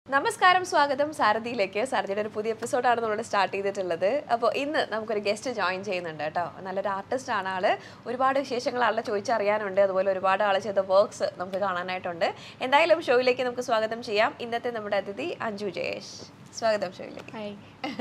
നമസ്കാരം സ്വാഗതം സാരഥിയിലേക്ക് സാരഥിയുടെ ഒരു പുതിയ എപ്പിസോഡാണ് നമ്മൾ സ്റ്റാർട്ട് ചെയ്തിട്ടുള്ളത് അപ്പോൾ ഇന്ന് നമുക്കൊരു ഗസ്റ്റ് ജോയിൻ ചെയ്യുന്നുണ്ട് കേട്ടോ നല്ലൊരു ആർട്ടിസ്റ്റ് ആണ് ആള് ഒരുപാട് വിശേഷങ്ങൾ ആളുടെ ചോദിച്ചറിയാനുണ്ട് അതുപോലെ ഒരുപാട് ആൾ ചെയ്ത വർക്ക്സ് നമുക്ക് കാണാനായിട്ടുണ്ട് എന്തായാലും ഷോയിലേക്ക് നമുക്ക് സ്വാഗതം ചെയ്യാം ഇന്നത്തെ നമ്മുടെ അതിഥി അഞ്ജു ജയേഷ് സ്വാഗതം ഷോയിലേക്ക് ഹായ്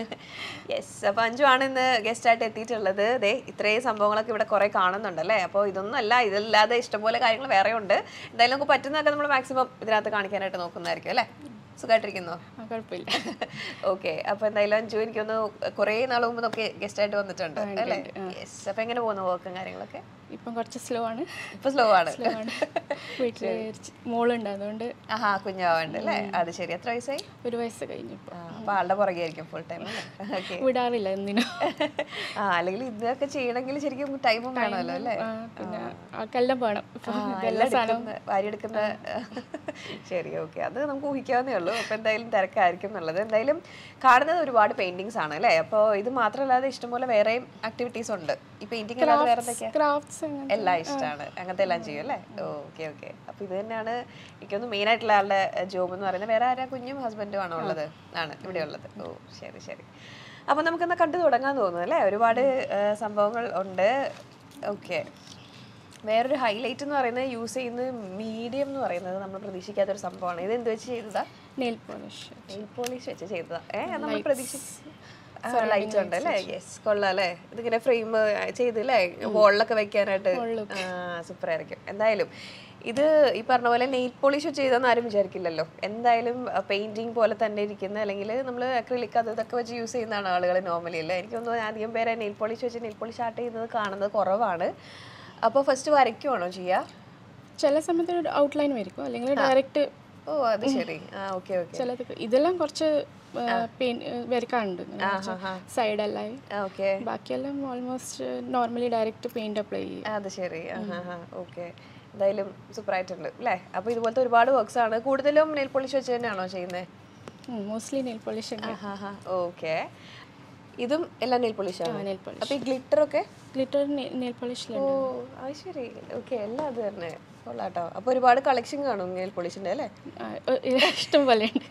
യെസ് അപ്പോൾ അഞ്ജു ആണ് ഇന്ന് ഗസ്റ്റ് ആയിട്ട് എത്തിയിട്ടുള്ളത് ദേ ഇത്രയും സംഭവങ്ങളൊക്കെ ഇവിടെ കുറേ കാണുന്നുണ്ടല്ലേ അപ്പോൾ ഇതൊന്നും അല്ല ഇതല്ലാതെ ഇഷ്ടംപോലെ കാര്യങ്ങൾ വേറെ ഉണ്ട് എന്തായാലും നമുക്ക് പറ്റുന്നതൊക്കെ നമ്മൾ മാക്സിമം ഇതിനകത്ത് കാണിക്കാനായിട്ട് നോക്കുന്നതായിരിക്കും അല്ലേ സുഖമായിട്ടിരിക്കുന്നോ ആ കുഴപ്പമില്ല ഓക്കെ അപ്പൊ എന്തായാലും അഞ്ജു എനിക്കൊന്ന് കുറേ നാൾ മുമ്പ് നമുക്ക് ഗസ്റ്റ് ആയിട്ട് വന്നിട്ടുണ്ട് അല്ലേ യെസ് അപ്പൊ എങ്ങനെ പോകുന്നു വർക്കും കാര്യങ്ങളൊക്കെ ഇപ്പം കുറച്ച് സ്ലോ ആണ് ഇപ്പൊ സ്ലോ ആണ് സ്ലോ ആണ് വീട്ടിൽ മോളുണ്ട് അതുകൊണ്ട് ആഹാ കുഞ്ഞാവുണ്ട് അല്ലേ അത് ശരി എത്ര വയസ്സായി ഒരു വയസ്സ് കഴിഞ്ഞു ഇപ്പോൾ ആ, അപ്പൊ ആളുടെ പുറകെ ആയിരിക്കും ഫുൾ ടൈം ഓക്കെ വിടാറില്ല എന്തിനും ആ അല്ലെങ്കിൽ ഇതൊക്കെ ചെയ്യണമെങ്കിൽ ശരിക്കും ടൈമും വേണമല്ലോ അല്ലേ ആ, പിന്നെ ആൾക്കെല്ലാം വേണം ഇപ്പം ആ, ഇതെല്ലാം എല്ലാം സാധനം എടുക്കുന്ന വാരിയെടുക്കുന്ന ശരി ഓക്കെ അത് നമുക്ക് ഊഹിക്കാവുന്നേ ഉള്ളൂ അപ്പൊ എന്തായാലും തിരക്കായിരിക്കും എന്നുള്ളത് എന്തായാലും കാണുന്നത് ഒരുപാട് പെയിന്റിങ്സ് ആണ് അല്ലേ അപ്പോൾ ഇത് മാത്രമല്ലാതെ ഇഷ്ടംപോലെ വേറെയും ആക്ടിവിറ്റീസ് ഉണ്ട് ഈ പെയിന്റിംഗ് അല്ലാതെ വേറെ എന്തൊക്കെയാ ക്രാഫ്റ്റ്സ് എല്ലാം ഇഷ്ടമാണ് അങ്ങനത്തെ എല്ലാം ചെയ്യും അല്ലേ ഓക്കെ ഓക്കെ അപ്പൊ ഇത് തന്നെയാണ് എനിക്കൊന്ന് മെയിൻ ആയിട്ടുള്ള ആളുടെ ജോബ് എന്ന് പറയുന്നത് വേറെ ആരാ കുഞ്ഞും ഹസ്ബൻഡും ആണോ ഉള്ളത് ആണ് ഇവിടെ ഉള്ളത് ഓ ശരി ശരി അപ്പൊ നമുക്കെന്നാ കണ്ടു തുടങ്ങാൻ തോന്നുന്നു അല്ലേ ഒരുപാട് ആ, സംഭവങ്ങൾ ഉണ്ട് ഓക്കെ വേറൊരു ഹൈലൈറ്റ് എന്ന് പറയുന്നത് യൂസ് ചെയ്യുന്ന മീഡിയം എന്ന് പറയുന്നത് നമ്മൾ പ്രതീക്ഷിക്കാത്ത ഒരു സംഭവമാണ് ഇത് എന്ത് വെച്ച് ചെയ്തതാ നെയിൽ പോളിഷ് നെയിൽ പോളിഷ് വെച്ച് ചെയ്തതാ ഏ നമ്മൾ പ്രതീക്ഷിച്ച ലൈറ്റ് ഉണ്ട് അല്ലേ യെസ് കൊള്ളാം അല്ലേ ഇതിങ്ങനെ ഫ്രെയിം ചെയ്ത് അല്ലേ വോളിലൊക്കെ വെക്കാനായിട്ട് സൂപ്പർ ആയിരിക്കും എന്തായാലും ഇത് ഈ പറഞ്ഞ പോലെ നെയിൽ പോളിഷ് വെച്ച് ചെയ്തെന്ന് ആരും വിചാരിക്കില്ലല്ലോ എന്തായാലും പെയിന്റിങ് പോലെ തന്നെ ഇരിക്കുന്ന അല്ലെങ്കിൽ നമ്മൾ അക്രിലിക് അത് ഇതൊക്കെ വെച്ച് യൂസ് ചെയ്യുന്നതാണ് ആളുകൾ നോർമലി അല്ലേ എനിക്ക് തോന്നുന്നു അധികം പേരെ നെയിൽ പോളിഷ് വെച്ച് നെയിൽ പോളിഷ് ആർട്ട് ചെയ്യുന്നത് കാണുന്നത് കുറവാണ് അപ്പോൾ ഫസ്റ്റ് വരയ്ക്കുവാണോ ചെയ്യുക ചില സമയത്ത് ഒരു ഔട്ട്ലൈൻ വരയ്ക്കും അല്ലെങ്കിൽ ഡയറക്റ്റ് ഓ അത് ശരി ആ ഓക്കെ ഓക്കെ ചിലത് ഇതെല്ലാം കുറച്ച് പെയിൻ വരയ്ക്കാനുണ്ട് സൈഡെല്ലാം ഓക്കെ ബാക്കിയെല്ലാം almost normally direct paint apply ചെയ്യും അത് ശരി ഓക്കെ എന്തായാലും സൂപ്പർ ആയിട്ടുണ്ട് അല്ലേ അപ്പൊ ഇതുപോലത്തെ ഒരുപാട് വർക്ക്സ് ആണ് കൂടുതലും നെയിൽ പോളിഷ് വെച്ച് തന്നെയാണോ ചെയ്യുന്നത് മോസ്റ്റ്ലി നെയിൽ പോളിഷ് ഓക്കെ ഇതും എല്ലാം നെയിൽ പോളിഷ് ആണ് നെയിൽ പോളിഷ് അപ്പൊ ഈ ഗ്ലിറ്റർ ഒക്കെ ഗ്ലിറ്റർ നെയിൽ പോളിഷിലുണ്ട് ഓ അത് ശരി ഓക്കെ എല്ലാം അത് തന്നെ കൊള്ളാട്ടോ അപ്പൊ ഒരുപാട് കളക്ഷൻ കാണും നെയിൽ പോളിഷിന്റെ അല്ലേ ആ, ഒ- ഇഷ്ടം പോലെ ഉണ്ട്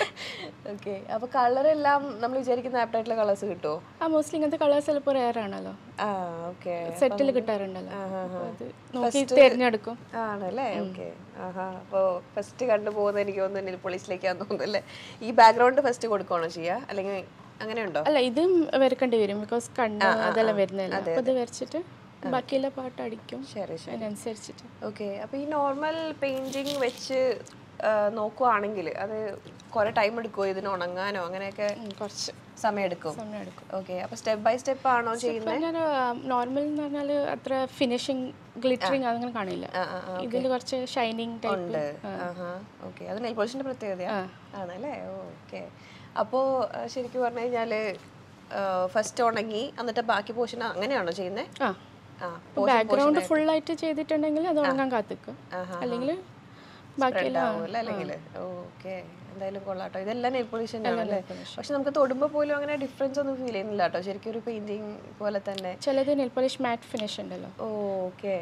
ഓക്കെ അപ്പൊ കളർ എല്ലാം നമ്മൾ വിചാരിക്കുന്ന ആപ്റ്റായിട്ടുള്ള കളേഴ്സ് കിട്ടുമോ ആ മോസ്റ്റ്ലി ഇങ്ങനത്തെ കളേഴ്സ് ചിലപ്പോൾ റെയർ ആണല്ലോ ആ ഓക്കെ സെറ്റിൽ കിട്ടാറുണ്ടല്ലോ അപ്പൊ അത് നോക്കി തിരഞ്ഞെടുക്കും ആണല്ലേ ഓക്കെ ആഹാ അപ്പോൾ ഫസ്റ്റ് കണ്ടുപോകുന്നത് എനിക്ക് തോന്നുന്നു നെയിൽ പോളിഷിലേക്കാന്ന് തോന്നുന്നു അല്ലേ ഈ ബാക്ക്ഗ്രൗണ്ട് ഫസ്റ്റ് കൊടുക്കുകയാണോ ചെയ്യുക അല്ലെങ്കിൽ അങ്ങനെയുണ്ടോ അല്ല ഇതും വരക്കേണ്ടി വരും ബിക്കോസ് കണ്ണ് അതെല്ലാം വരുന്നില്ല അപ്പൊ ഇത് വരച്ചിട്ട് ബാക്കിയുള്ള പാട്ട് അടിക്കും ശരി ശരി അതിനനുസരിച്ചിട്ട് ഓക്കെ അപ്പോൾ ഈ നോർമൽ പെയിന്റിങ് വെച്ച് ആ, നോക്കുവാണെങ്കിൽ അത് കുറെ ടൈം എടുക്കുമോ ഇതിന് ഉണങ്ങാനോ അങ്ങനെയൊക്കെ ഉം, കുറച്ച് സമയം എടുക്കും സമയം എടുക്കും ഓക്കെ അപ്പോൾ സ്റ്റെപ്പ് ബൈ സ്റ്റെപ്പ് ആണോ ചെയ്യുന്നത് പറഞ്ഞാൽ നോർമൽ എന്ന് പറഞ്ഞാൽ അത്ര ഫിനിഷിങ് ഗ്ലിറ്ററിങ് അങ്ങനെ കാണില്ല ആ ആ ആ ഇതിൽ കുറച്ച് ഷൈനിങ് ടൈപ്പ് ഉണ്ട് ആഹാ ഓക്കെ അത് നെയിൽ പോളിഷിന്റെ പ്രത്യേകതയാണ് ആണല്ലേ ഓക്കെ അപ്പോൾ ശരിക്കും പറഞ്ഞു കഴിഞ്ഞാൽ ഫസ്റ്റ് ഉണങ്ങി എന്നിട്ട് ബാക്കി പോർഷൻ അങ്ങനെയാണോ ചെയ്യുന്നത് ആ ആ ബാക്ക്ഗ്രൗണ്ട് ഫുൾ ആയിട്ട് ചെയ്തിട്ടുണ്ടെങ്കിൽ അത് ഉണങ്ങാൻ കാത്തിക്കും അല്ലെങ്കിൽ ബാക്കിയെല്ലാം ഉണ്ടാവുമല്ലോ അല്ലെങ്കിൽ ഓക്കെ എന്തായാലും കൊള്ളാട്ടോ ഇതെല്ലാം നെയിൽ പോളിഷ് തന്നെയാണല്ലേ പക്ഷെ നമുക്ക് തൊടുമ്പോൾ പോലും അങ്ങനെ ഡിഫറൻസ് ഒന്നും ഫീൽ ചെയ്യുന്നില്ല കേട്ടോ ശരിക്കും ഒരു പെയിന്റിങ് പോലെ തന്നെ ചിലത് നെയിൽ പോളിഷ് മാറ്റ് ഫിനിഷ് ഉണ്ടല്ലോ ഓക്കെ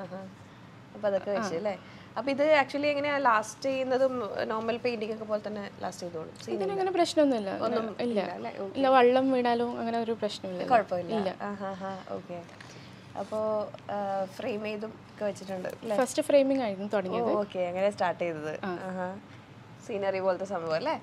അപ്പൊ അതൊക്കെ വെച്ച് അല്ലേ അപ്പൊ ഇത് ആക്ച്വലി എങ്ങനെയാ ലാസ്റ്റ് ചെയ്യുന്നതും നോർമൽ പെയിന്റിംഗ് ഒക്കെ പോലെ തന്നെ ലാസ്റ്റ് ചെയ്തോളും See, ഇതിന് അങ്ങനെ പ്രശ്നമൊന്നുമില്ല ഇല്ല ഇല്ല വെള്ളം വീണാലും അങ്ങനെ ഒരു പ്രശ്നമില്ല കുഴപ്പമില്ല ഓക്കെ അപ്പോൾ ഫ്രെയിം ചെയ്തും ഒക്കെ വെച്ചിട്ടുണ്ട് അല്ലേ ഫസ്റ്റ് ഫ്രെയിമിംഗ് ആയിരുന്നു തുടങ്ങിയത് ഓക്കെ അങ്ങനെ സ്റ്റാർട്ട് ചെയ്തത് സീനറി പോലത്തെ സംഭവം അല്ലേ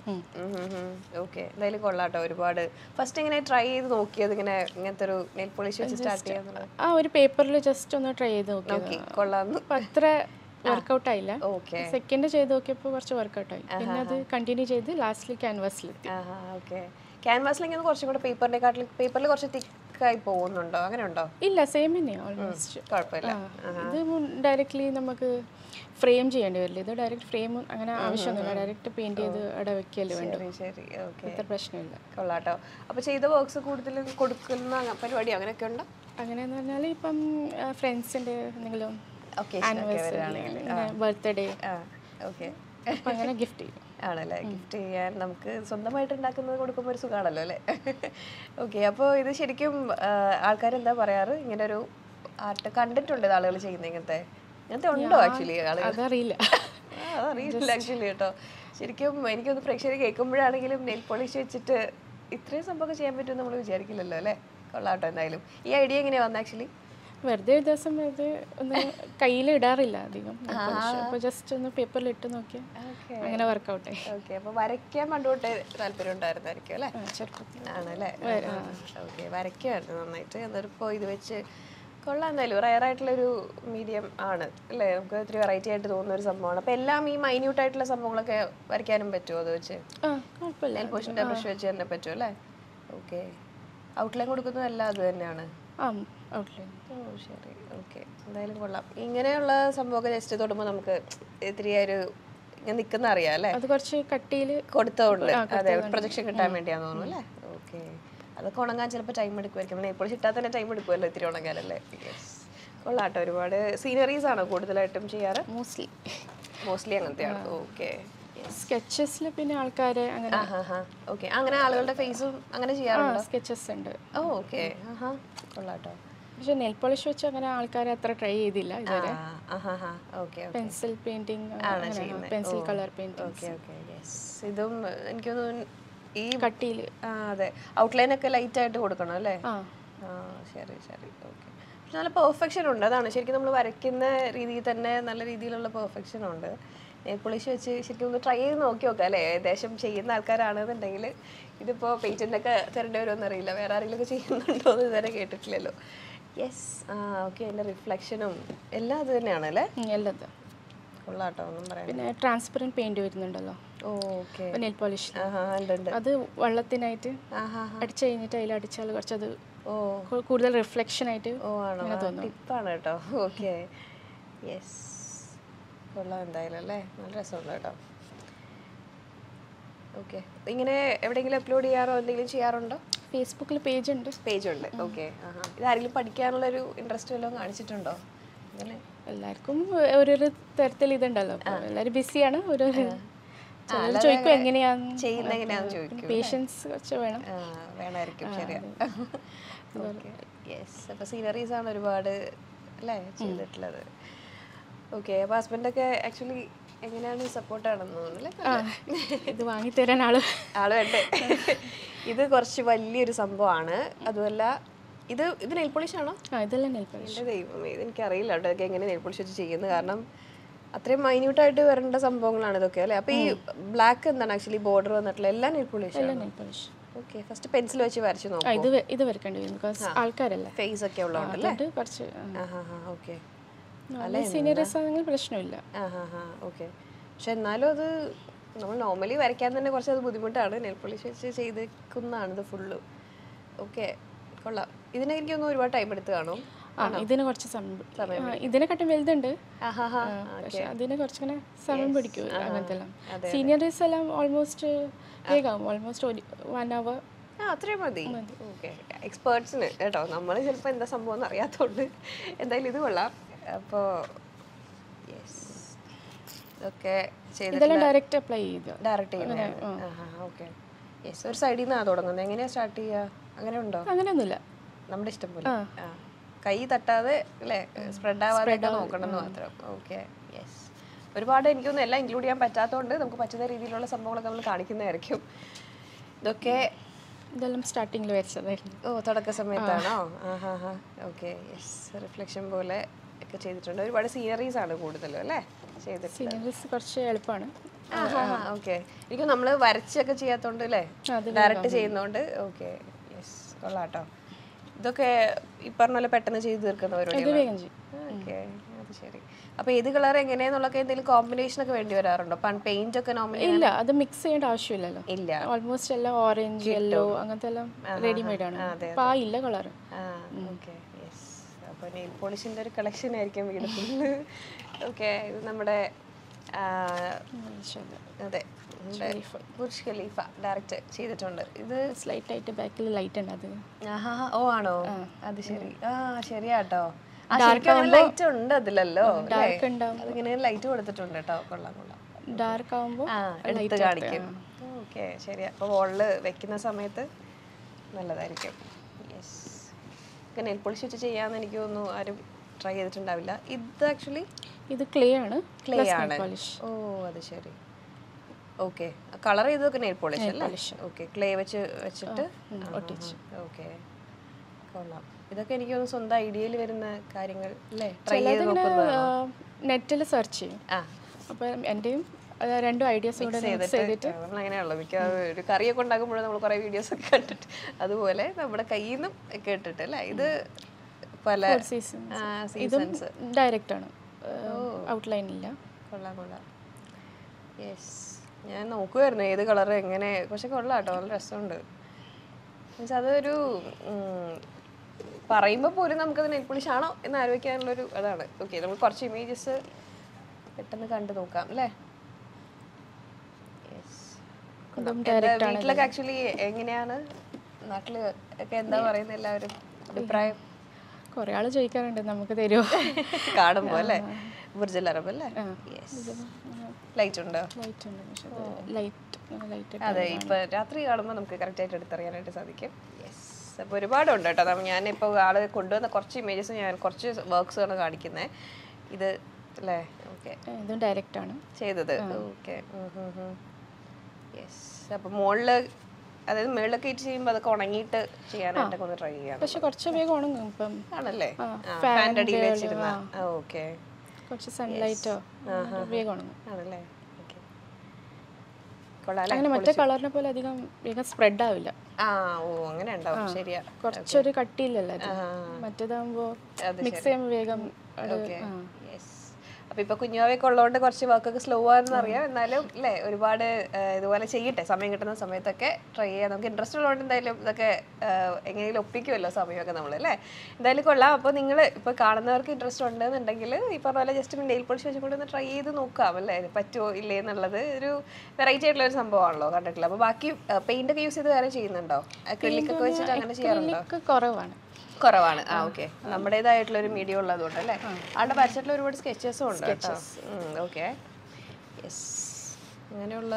ഓക്കെ എന്തായാലും കൊള്ളാട്ടോ ഒരുപാട് ഫസ്റ്റ് ഇങ്ങനെ ട്രൈ ചെയ്ത് നോക്കിയത് ഇങ്ങനെ ഇങ്ങനത്തെ ഒരു നെയിൽ പോളിഷ് വെച്ച് സ്റ്റാർട്ട് ചെയ്യാന്നുള്ളത് ആ ഒരു പേപ്പറിൽ ജസ്റ്റ് ഒന്ന് ട്രൈ ചെയ്ത് നോക്കിയത് ഓക്കെ കൊള്ളാന്ന് അപ്പൊ അത്ര വർക്കൗട്ട് ആയില്ല ഓക്കെ സെക്കൻഡ് ചെയ്ത് നോക്കിയപ്പോൾ കുറച്ച് വർക്കൗട്ട് ആയി പിന്നെ അത് കണ്ടിന്യൂ ചെയ്ത് ലാസ്റ്റിൽ ക്യാൻവാസിലെത്തി ആഹാ ഓക്കെ ക്യാൻവാസിലേക്ക് കുറച്ചും കൂടെ പേപ്പറിനെക്കാട്ടിൽ പേപ്പറിൽ കുറച്ച് തിക്കായി പോകുന്നുണ്ടോ അങ്ങനെ ഉണ്ടോ ഇല്ല സെയിം തന്നെയാണ് ഓൾമോസ്റ്റ് കുഴപ്പമില്ല ഇത് ഡയറക്റ്റ്ലി നമുക്ക് ഫ്രെയിം ചെയ്യേണ്ടി വരില്ല ഇത് ഡയറക്റ്റ് ഫ്രെയിം അങ്ങനെ ആവശ്യമൊന്നുമില്ല ഡയറക്റ്റ് പെയിന്റ് ചെയ്ത് അവിടെ വെക്കല്ലേ വേണ്ട ശരി ശരി ഓക്കെ അത്ര പ്രശ്നമില്ല കൊള്ളാട്ടോ അപ്പൊ ചെയ്ത വർക്ക്സ് കൂടുതലും കൊടുക്കുന്ന അങ്ങ- പരിപാടി അങ്ങനെയൊക്കെ ഉണ്ടോ അങ്ങനെയെന്ന് പറഞ്ഞാൽ ഇപ്പം ഫ്രണ്ട്സിൻ്റെ എന്തെങ്കിലും ഓക്കെ ആനിവേഴ്സറി ബർത്ത്ഡേ ആ ഓക്കെ അപ്പം അങ്ങനെ ഗിഫ്റ്റ് ചെയ്യും ആണല്ലേ ഗിഫ്റ്റ് ചെയ്യാൻ നമുക്ക് സ്വന്തമായിട്ട് ഉണ്ടാക്കുന്നത് കൊടുക്കുമ്പോൾ ഒരു സുഖമാണല്ലോ അല്ലേ ഓക്കെ അപ്പോൾ ഇത് ശരിക്കും ആൾക്കാർ എന്താ പറയാറ് ഇങ്ങനെ ഒരു ആർട്ട് കണ്ടിട്ടുണ്ട് ഇത് ആളുകൾ ചെയ്യുന്ന ഇങ്ങനത്തെ ഇങ്ങനത്തെ ഉണ്ടോ ആക്ച്വലി ആളുകൾ അതറിയില്ല ആ, അതറിയില്ല ആക്ച്വലി കേട്ടോ ശരിക്കും എനിക്കൊന്ന് പ്രേക്ഷകർ കേൾക്കുമ്പോഴാണെങ്കിലും നെയിൽ പോളിഷ് വെച്ചിട്ട് ഇത്രയും സംഭവം ചെയ്യാൻ പറ്റുമെന്ന് നമ്മൾ വിചാരിക്കില്ലല്ലോ അല്ലേ കൊള്ളാട്ടോ എന്തായാലും ഈ ഐഡിയ എങ്ങനെയാ വന്നത് ആക്ച്വലി വെറുതെ ഒരു ദിവസം ഇത് ഒന്ന് കയ്യിൽ ഇടാറില്ല അധികം അപ്പോൾ ജസ്റ്റ് ഒന്ന് പേപ്പറിൽ ഇട്ട് നോക്കിയാൽ ഓക്കെ അങ്ങനെ വർക്കൗട്ട് ആയി ഓക്കെ അപ്പൊ വരയ്ക്കാൻ പണ്ട് തൊട്ടേ താല്പര്യം ഉണ്ടായിരുന്നായിരിക്കും അല്ലേ ആ, ചെറുപ്പത്തിൽ ആണല്ലേ ഓക്കെ വരയ്ക്കുമായിരുന്നു നന്നായിട്ട് എന്നിട്ടിപ്പോൾ ഇത് വെച്ച് കൊള്ളാം എന്തായാലും റയർ ആയിട്ടുള്ളൊരു മീഡിയം ആണ് അല്ലേ നമുക്ക് ഇത്തിരി വെറൈറ്റി ആയിട്ട് തോന്നുന്ന ഒരു സംഭവമാണ് അപ്പോൾ എല്ലാം ഈ മൈന്യൂട്ട് ആയിട്ടുള്ള സംഭവങ്ങളൊക്കെ വരയ്ക്കാനും പറ്റുമോ അത് വെച്ച് ആ കുഴപ്പമില്ല നെയിൽ പോഷൻ്റെ ബ്രഷ് വെച്ച് തന്നെ പറ്റും അല്ലേ ഓക്കെ ഔട്ട്ലൈൻ കൊടുക്കുന്നതെല്ലാം അത് തന്നെയാണ് ആ ഔട്ട്ലൈൻ ഓ ശരി ഓക്കെ എന്തായാലും കൊള്ളാം ഇങ്ങനെയുള്ള സംഭവമൊക്കെ ജസ്റ്റ് തൊടുമ്പോൾ നമുക്ക് ഇത്തിരി ഒരു ഇങ്ങനെ നിൽക്കുന്ന അറിയാം അല്ലേ അത് കുറച്ച് കട്ടിയിൽ കൊടുത്തോണ്ട് അതെ പ്രൊജക്ഷൻ കിട്ടാൻ വേണ്ടിയാന്ന് തോന്നുന്നു അല്ലേ ഓക്കെ അതൊക്കെ ഉണങ്ങാൻ ചിലപ്പോൾ ടൈം എടുക്കുമായിരിക്കും നമ്മൾ ഇപ്പോൾ ഇട്ടാൽ തന്നെ ടൈം എടുക്കുമല്ലോ ഇത്തിരി ഉണങ്ങാനല്ലേ യെസ് കൊള്ളാട്ടോ ഒരുപാട് സീനറീസ് ആണോ കൂടുതലായിട്ടും ചെയ്യാറ് മോസ്റ്റ്ലി മോസ്റ്റ്ലി അങ്ങനത്തെയാണ് ഓക്കെ സ്കെച്ചസിൽ പിന്നെ ആൾക്കാരെ അങ്ങനെ ഓക്കെ അങ്ങനെ ആളുകളുടെ ഫേസും അങ്ങനെ ചെയ്യാറുണ്ടോ സ്കെച്ചസ് ഉണ്ട് ഓ ഓക്കെ ആഹാ കൊള്ളാട്ടോ പക്ഷെ നെയിൽ പോളിഷ് വെച്ച് അങ്ങനെ ആൾക്കാരെ അത്ര ട്രൈ ചെയ്തില്ല ഇതുവരെ ആഹാ okay pencil painting pencil colour painting okay okay yes ഇതും എനിക്ക് തോന്നുന്നു ഈ കട്ടിയിൽ ആ അതെ ഔട്ട്ലൈൻ ഒക്കെ ലൈറ്റ് ആയിട്ട് കൊടുക്കണം അല്ലേ ആ ആ ശരി ശരി ഓക്കെ പക്ഷെ നല്ല പെർഫെക്ഷൻ ഉണ്ട് അതാണ് ശരിക്കും നമ്മൾ വരയ്ക്കുന്ന രീതിയിൽ തന്നെ നല്ല രീതിയിലുള്ള പെർഫെക്ഷൻ ഉണ്ട് നെയിൽ പോളിഷ് വെച്ച് ശരിക്കും ഒന്ന് ട്രൈ ചെയ്ത് നോക്കി നോക്കാം അല്ലേ ഏകദേശം ചെയ്യുന്ന ആൾക്കാരാണെന്നുണ്ടെങ്കിൽ ഇതിപ്പോൾ പേറ്റൻ്റ് ഒക്കെ തരേണ്ടി വരുമെന്ന് അറിയില്ല വേറെ ആരെങ്കിലും ഒക്കെ ചെയ്യുന്നുണ്ടോ എന്ന് ഇതുവരെ കേട്ടിട്ടില്ലല്ലോ യെസ് ആ ഓക്കെ അതിൻ്റെ റിഫ്ലക്ഷനും എല്ലാം അത് തന്നെയാണ് അല്ലേ എല്ലാം കൊള്ളാട്ടോ ഒന്നും പറയാം പിന്നെ ട്രാൻസ്പെറൻറ്റ് പെയിന്റ് വരുന്നുണ്ടല്ലോ ഓക്കെ നെയിൽ പോളിഷ് ആഹാ ഉണ്ട് ഉണ്ട് അത് വെള്ളത്തിനായിട്ട് ആഹാ അടിച്ചു കഴിഞ്ഞിട്ട് അതിൽ അടിച്ചാൽ കുറച്ചത് ഓ കൂ- കൂടുതൽ റിഫ്ലക്ഷൻ ആയിട്ട് ഓ ആണോ ടിപ്പാണ് കേട്ടോ ഓക്കെ യെസ് കൊള്ളാം എന്തായാലും അല്ലേ നല്ല രസമുണ്ട് കേട്ടോ ഓക്കെ ഇങ്ങനെ എവിടെയെങ്കിലും അപ്ലോഡ് ചെയ്യാറോ എന്തെങ്കിലും ചെയ്യാറുണ്ടോ ഫേസ്ബുക്കിൽ പേജ് ഉണ്ട് പേജ് ഉണ്ട് ഓക്കെ ഇത് ആരെങ്കിലും പഠിക്കാനുള്ളൊരു ഇൻട്രസ്റ്റ് വല്ലതും കാണിച്ചിട്ടുണ്ടോ അങ്ങനെ എല്ലാവർക്കും ഓരോരോ തരത്തിൽ ഇതുണ്ടല്ലോ അപ്പോൾ എല്ലാവരും ബിസിയാണ് ഓരോരോ ചിലർ ചോദിക്കും എങ്ങനെയാന്ന് ചെയ്യുന്ന എങ്ങനെയാണെന്ന് ചോദിക്കും പേഷ്യൻസ് കുറച്ച് വേണം ആ, വേണമായിരിക്കും ശരിയാ യെസ് അപ്പോൾ സീനറീസ് ആണ് ഒരുപാട് അല്ലേ ചെയ്തിട്ടുള്ളത് ഓക്കെ അപ്പോൾ ഹസ്ബൻഡൊക്കെ ആക്ച്വലി എങ്ങനെയാണ് സപ്പോർട്ടാണെന്ന് തോന്നുന്നു ആ, അല്ലേ ഇത് വാങ്ങിത്തരാൻ ആള് ആള് വേണ്ടേ ഇത് കുറച്ച് വലിയൊരു സംഭവമാണ് അതുമല്ല ഇത് ഇത് നെയിൽ പോളിഷ് ആണോ ആ ഇതെല്ലാം നെയിൽ പോളിഷ് എൻ്റെ ദൈവമേ ഇത് എനിക്കറിയില്ല കേട്ടോ ഇതൊക്കെ എങ്ങനെ നെയിൽ പോളിഷ് വെച്ച് ചെയ്യുന്നത് കാരണം അത്രയും മൈന്യൂട്ടായിട്ട് വരേണ്ട സംഭവങ്ങളാണ് ഇതൊക്കെ അല്ലേ അപ്പോൾ ഈ ബ്ലാക്ക് എന്താണ് ആക്ച്വലി ബോർഡർ വന്നിട്ടുള്ള എല്ലാ നെയിൽ പോളിഷ് എല്ലാം nail polish okay first pencil വെച്ച് വരച്ച് ആ നോക്കാം ഇത് വെ- ഇത് വരക്കേണ്ടി വരും ബിക്കോസ് ആൾക്കാരല്ലേ ഫേസ് ഒക്കെ ഉള്ളതുകൊണ്ട് അതുകൊണ്ട് കുറച്ച് ഓക്കെ സീനിയേഴ്സ് ആണെങ്കിൽ പ്രശ്നമില്ല ഓക്കെ പക്ഷെ എന്നാലും അത് നമ്മൾ നോർമലി വരയ്ക്കാൻ തന്നെ കുറച്ച് അത് ബുദ്ധിമുട്ടാണ് നെൽ പോളിഷ് വെച്ച് ചെയ്തേക്കുന്നതാണ് ഇത് ഫുള്ള് ഓക്കെ കൊള്ളാം ഇതിനെ എനിക്കൊന്നും ഒരുപാട് ടൈം എടുത്ത് കാണും ആ ഇതിന് കുറച്ച് സമയം ആ, ഇതിനെക്കാട്ടും വലുതുണ്ട് ആഹാഹാ. പക്ഷെ അതിന് കുറച്ചിങ്ങനെ സമയം പിടിക്കും അങ്ങനത്തെ എല്ലാം സീനിയേഴ്സ് എല്ലാം ഓൾമോസ്റ്റ് വേഗം ഓൾമോസ്റ്റ് ഒരു വൺ അവർ ആ അത്രയും മതി ഓക്കെ എക്സ്പേർട്സിന് കേട്ടോ നമ്മൾ ചിലപ്പോൾ എന്താ സംഭവം എന്ന് അറിയാത്തതുകൊണ്ട് എന്തായാലും ഇത് കൊള്ളാം അപ്പോൾ യെസ് ഇതൊക്കെ ചെയ്തിട്ട് ഇതെല്ലാം ഡയറക്റ്റ് അപ്ലൈ ചെയ്ത് ഡയറക്റ്റ് ചെയ്യുന്നത് ഓക്കെ യെസ് ഒരു സൈഡിൽ നിന്നാണ് തുടങ്ങുന്നത് എങ്ങനെയാണ് സ്റ്റാർട്ട് ചെയ്യുക അങ്ങനെ ഉണ്ടോ അങ്ങനെയൊന്നുമില്ല നമ്മുടെ ഇഷ്ടം പോലെ ആ. കൈ തട്ടാതെ അല്ലേ സ്പ്രെഡ് ആവാതെ നോക്കണം എന്ന് മാത്രം ഓക്കെ യെസ് ഒരുപാട് എനിക്കൊന്നും എല്ലാം ഇൻക്ലൂഡ് ചെയ്യാൻ പറ്റാത്തതുകൊണ്ട് നമുക്ക് പറ്റുന്ന രീതിയിലുള്ള സംഭവങ്ങളൊക്കെ നമ്മൾ കാണിക്കുന്നതായിരിക്കും ഇതൊക്കെ ഇതെല്ലാം സ്റ്റാർട്ടിങ്ങിൽ വരച്ചതായിരുന്നു ഓ തുടക്ക സമയത്താണോ ആ ഹാ ഹാ ഓക്കെ യെസ് റിഫ്ലക്ഷൻ പോലെ ഒക്കെ ചെയ്തിട്ടുണ്ട് ഒരുപാട് സീനറീസ് ആണ് കൂടുതലും അല്ലേ ചെയ്തിട്ട് സീനിയേഴ്സ് കുറച്ച് എളുപ്പമാണ് ഓക്കെ എനിക്ക് നമ്മൾ വരച്ചൊക്കെ ചെയ്യാത്തോണ്ട് അല്ലേ അത് ഡയറക്റ്റ് ചെയ്യുന്നോണ്ട് ഓക്കെ യെസ് കൊള്ളാട്ടോ ഇതൊക്കെ ഈ പറഞ്ഞ പോലെ പെട്ടെന്ന് ചെയ്ത് തീർക്കുന്ന ഇത് പരിപാടികളാണ് വേഗം ചെയ്യും ഓക്കെ അത് ശരി അപ്പൊ ഏത് കളർ എങ്ങനെയാന്നുള്ളൊക്കെ എന്തെങ്കിലും കോമ്പിനേഷൻ ഒക്കെ വേണ്ടി വരാറുണ്ടോ പെയിന്റ് ഒക്കെ നോർമലി ഇല്ല അത് മിക്സ് ചെയ്യേണ്ട ആവശ്യമില്ലല്ലോ ഇല്ല ഓൾമോസ്റ്റ് എല്ലാം ഓറഞ്ച് യെല്ലോ അങ്ങനത്തെ എല്ലാം റെഡിമെയ്ഡ് ആണ് അപ്പൊ ആ ഇല്ല കളർ ആ ഓക്കെ യെസ് അപ്പോൾ നെയിൽ പോളിഷിൻ്റെ ഒരു കളക്ഷൻ ആയിരിക്കും വീട് ഫുള്ള് ഓക്കെ ഇത് നമ്മുടെ ആ, അതെ നമ്മുടെ ബുർജ് ഖലീഫ ഡയറക്റ്റ് ചെയ്തിട്ടുണ്ട് ഇത് സ്ലൈറ്റ് ആയിട്ട് ബാക്കിൽ ലൈറ്റ് ഉണ്ട് അത് ആഹാ ഓ ആണോ അത് ശരി ആ ശരിയാട്ടോ ആ ശരിക്കും ലൈറ്റ് ഉണ്ട് അതിലല്ലോ ഡാർക്ക് ഉണ്ടാവും അതിങ്ങനെ ലൈറ്റ് കൊടുത്തിട്ടുണ്ട് കേട്ടോ കൊള്ളാം കൊള്ളാം ഡാർക്ക് ആവുമ്പോൾ ആ എടുത്ത് കാണിക്കും ഓക്കെ ശരി അപ്പോൾ വോളിൽ വെക്കുന്ന സമയത്ത് നല്ലതായിരിക്കും യെസ് നെയിൽ പോളിഷ് വെച്ച് ചെയ്യാമെന്ന് എനിക്ക് തോന്നുന്നു ആരും ട്രൈ ചെയ്തിട്ടുണ്ടാവില്ല ഇത് ആക്ച്വലി ഇത് ക്ലേ ആണ് ക്ലേ ആണ് പോളിഷ് ഓ അത് ശരി ഓക്കെ കളർ ചെയ്തൊക്കെ നെയിൽ പോളിഷ് അല്ലേ ഓക്കെ ക്ലേ വെച്ച് വെച്ചിട്ട് ഒട്ടിച്ച് ഓക്കെ കൊള്ളാം ഇതൊക്കെ എനിക്ക് തോന്നുന്നു സ്വന്തം ഐഡിയയിൽ വരുന്ന കാര്യങ്ങൾ അല്ലേ ട്രൈ ചെയ്ത് നോക്കുന്നത് നെറ്റിൽ സെർച്ച് ചെയ്യും ആ അപ്പം എൻ്റെയും ആ, രണ്ടും ഐഡിയാസ് കൂടെ മിക്സ് ചെയ്തിട്ട് നമ്മൾ അങ്ങനെയാണല്ലോ മിക്ക ഒരു കറിയൊക്കെ ഉണ്ടാക്കുമ്പോഴും നമ്മൾ കുറേ വീഡിയോസ് ഒക്കെ കണ്ടിട്ട് അതുപോലെ നമ്മുടെ കയ്യിൽ നിന്നും ഒക്കെ ഇട്ടിട്ട് അല്ലേ ഇത് പല സീസൺ ആ, ഇതും seasons. ഡയറക്റ്റ് ആണ് ഔട്ട്ലൈൻ ഇല്ല കൊള്ളാം കൊള്ളാം യെസ് ഞാൻ നോക്കുമായിരുന്നു ഏത് കളർ എങ്ങനെ പക്ഷെ കൊള്ളാം കേട്ടോ നല്ല രസമുണ്ട് മീൻസ് അതൊരു പറയുമ്പോൾ പോലും നമുക്കത് നെൽ പോളിഷ് ആണോ എന്ന് ആലോചിക്കാനുള്ളൊരു അതാണ് ഓക്കെ നമ്മൾ കുറച്ച് ഇമേജസ് പെട്ടെന്ന് കണ്ടു നോക്കാം അല്ലേ Yes. ഇതും എന്താ വീട്ടിലൊക്കെ ആക്ച്വലി എങ്ങനെയാണ് നാട്ടില് ഒക്കെ എന്താ പറയുന്നത് എല്ലാവരും അഭിപ്രായം കുറേ ആൾ ചോദിക്കാറുണ്ട് നമുക്ക് തരുമോ കാണുമ്പോ അല്ലേ ബുർജൽ അറബ് അല്ലേ ലൈറ്റ് ഉണ്ടോ ലൈറ്റ് ഉണ്ട് പക്ഷെ ലൈറ്റ് ലൈറ്റ് അതെ ഇപ്പൊ രാത്രി കാണുമ്പോൾ നമുക്ക് കറക്റ്റ് ആയിട്ട് എടുത്തറിയാനായിട്ട് സാധിക്കും യെസ് അപ്പോൾ ഒരുപാടുണ്ട് കേട്ടോ നമ്മ- ഞാനിപ്പോൾ ആള് കൊണ്ടുവന്ന കുറച്ച് ഇമേജസ് ഞാൻ കുറച്ച് വർക്ക്സ് ആണ് കാണിക്കുന്നത് ഇത് അല്ലേ ഓക്കെ ഇതും ഡയറക്റ്റ് ആണ് ചെയ്തത് ഓക്കെ യെസ് അപ്പോൾ മുകളില് അതായത് മുകളിലൊക്കെ ഇട്ട് ചെയ്യുമ്പോൾ അതൊക്കെ ഉണങ്ങിയിട്ട് ചെയ്യാനായിട്ടൊക്കെ ഒന്ന് ട്രൈ ചെയ്യാം പക്ഷെ കുറച്ച് വേഗം ഉണങ്ങും ഇപ്പം ആണല്ലേ ആ, ഫാൻ്റെ അടിയിൽ വെച്ചിരുന്ന ഓക്കെ കുറച്ച് സൺലൈറ്റോ വേഗം ഉണങ്ങും ആണല്ലേ ഓക്കെ കൊള്ളാം അങ്ങനെ മറ്റേ കളറിനെ പോലെ അധികം വേഗം സ്പ്രെഡ് ആവില്ല ആ ഓ അങ്ങനെ ഉണ്ടാവും ശരിയാ കുറച്ചൊരു കട്ടിയില്ലല്ലോ അത് ആ. മറ്റേതാകുമ്പോൾ അത് മിക്സ് ചെയ്യുമ്പോൾ വേഗം അത് ഓക്കെ ആ. യെസ് അപ്പൊ ഇപ്പൊ കുഞ്ഞാവയൊക്കെ ഉള്ളതുകൊണ്ട് കുറച്ച് വർക്കൊക്കെ സ്ലോ ആണെന്ന് അറിയാം എന്നാലും അല്ലേ ഒരുപാട് ആ, ഇതുപോലെ ചെയ്യട്ടെ സമയം കിട്ടുന്ന സമയത്തൊക്കെ ട്രൈ ചെയ്യാം നമുക്ക് ഇൻട്രസ്റ്റ് ഉള്ളതുകൊണ്ട് എന്തായാലും ഇതൊക്കെ ആ, എങ്ങനെയെങ്കിലും ഒപ്പിക്കുമല്ലോ സമയമൊക്കെ നമ്മൾ അല്ലേ എന്തായാലും കൊള്ളാം അപ്പോൾ നിങ്ങൾ ഇപ്പോൾ കാണുന്നവർക്ക് ഇൻട്രസ്റ്റ് ഉണ്ടെന്നുണ്ടെങ്കിൽ ഈ പറഞ്ഞ പോലെ ജസ്റ്റ് നെയിൽ പോളിഷ് വെച്ചുകൊണ്ട് ഒന്ന് ട്രൈ ചെയ്ത് നോക്കാം അല്ലേ ഇത് പറ്റുമോ ഇല്ലേ എന്നുള്ളത് ഒരു വെറൈറ്റി ആയിട്ടുള്ള ഒരു സംഭവമാണല്ലോ കണ്ടിട്ടില്ല അപ്പോൾ ബാക്കി പെയിന്റ് ഒക്കെ യൂസ് ചെയ്ത് വേറെ ചെയ്യുന്നുണ്ടോ അക്രിലിക് ഒക്കെ വെച്ചിട്ട് അങ്ങനെ ചെയ്യാറുണ്ടോ acrylic കുറവാണ് കുറവാണ് ആ ഓക്കെ നമ്മുടേതായിട്ടുള്ള ഒരു മീഡിയം ഉള്ളതുകൊണ്ട് അല്ലേ ആളുടെ വരച്ചിട്ടുള്ള ഒരുപാട് സ്കെച്ചസും ഉണ്ട് കേട്ടോ ഓക്കെ യെസ് അങ്ങനെയുള്ള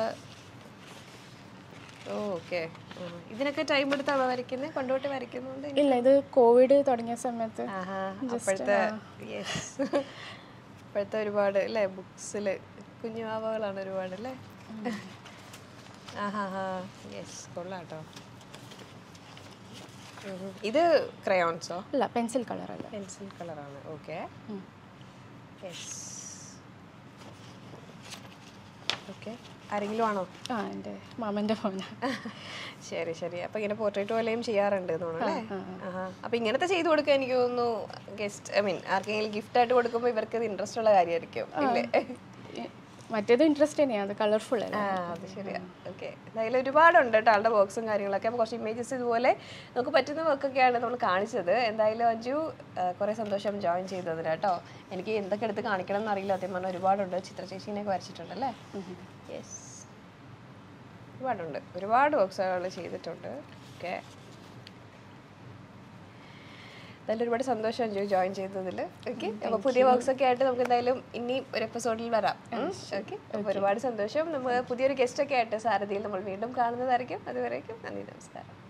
ഓ ഓക്കെ ഇതിനൊക്കെ ടൈം എടുത്താണോ വരയ്ക്കുന്നത് കൊണ്ടുപോയിട്ട് വരയ്ക്കുന്നുണ്ട് ഇല്ല ഇത് കോവിഡ് തുടങ്ങിയ സമയത്ത് ആഹാ അപ്പോഴത്തെ യെസ് ഇപ്പോഴത്തെ ഒരുപാട് അല്ലേ ബുക്സിൽ കുഞ്ഞുവാവകളാണ് ഒരുപാട് അല്ലേ ആഹാ ഹാ യെസ് കൊള്ളാട്ടോ ഉം ഉം. ഇത് ക്രയോൺസോ അല്ല പെൻസിൽ കളർ അല്ല പെൻസിൽ കളറാണ് ഓക്കെ ഉം. യെസ് ഓക്കെ ആരെങ്കിലും ആണോ ആ എൻ്റെ മാമൻ്റെ ഫോണ് ശരി ശരി അപ്പൊ ഇങ്ങനെ പോർട്രേറ്റ് പോലെയും ചെയ്യാറുണ്ട് എന്ന് തോന്നുന്നു അല്ലേ ആഹാ. അപ്പൊ ഇങ്ങനത്തെ ചെയ്തു കൊടുക്കാൻ എനിക്ക് തോന്നുന്നു ഗസ്റ്റ് ഐ മീൻ ആർക്കെങ്കിലും ഗിഫ്റ്റ് ആയിട്ട് കൊടുക്കുമ്പോൾ ഇവർക്ക് ഇത് ഇൻട്രസ്റ്റ് ഉള്ള കാര്യമായിരിക്കും ഇല്ലേ മറ്റേത് ഇൻട്രസ്റ്റ് തന്നെയാണ് അത് കളർഫുൾ അല്ല ആ അത് ശരിയാ ഓക്കെ എന്തായാലും ഒരുപാടുണ്ട് കേട്ടോ ആളുടെ ബോക്സും കാര്യങ്ങളൊക്കെ അപ്പോൾ കുറച്ച് ഇമേജസ് ഇതുപോലെ നമുക്ക് പറ്റുന്ന വർക്കൊക്കെയാണ് നമ്മൾ കാണിച്ചത് എന്തായാലും അഞ്ജു ആ, കുറേ സന്തോഷം ജോയിൻ ചെയ്തതിന് കേട്ടോ എനിക്ക് എന്തൊക്കെ എടുത്ത് കാണിക്കണം എന്നറിയില്ല സത്യം പറഞ്ഞാൽ ഒരുപാടുണ്ട് ചിത്ര ചേച്ചീനെയൊക്കെ വരച്ചിട്ടുണ്ട് അല്ലേ യെസ് ഒരുപാടുണ്ട് ഒരുപാട് വർക്ക്സുകൾ ചെയ്തിട്ടുണ്ട് ഓക്കെ എന്തായാലും ഒരുപാട് സന്തോഷം അഞ്ജു ജോയിൻ ചെയ്തതിൽ ഓക്കെ അപ്പോൾ പുതിയ വർക്ക്സ് ഒക്കെ ആയിട്ട് നമുക്ക് എന്തായാലും ഇനിയും ഒരു എപ്പിസോഡിൽ വരാം ഓക്കെ അപ്പോൾ ഒരുപാട് സന്തോഷം നമ്മൾ പുതിയൊരു ഗസ്റ്റ് ഒക്കെ ആയിട്ട് സാരഥിയിൽ നമ്മൾ വീണ്ടും കാണുന്നതായിരിക്കും അതുവരേക്കും നന്ദി നമസ്കാരം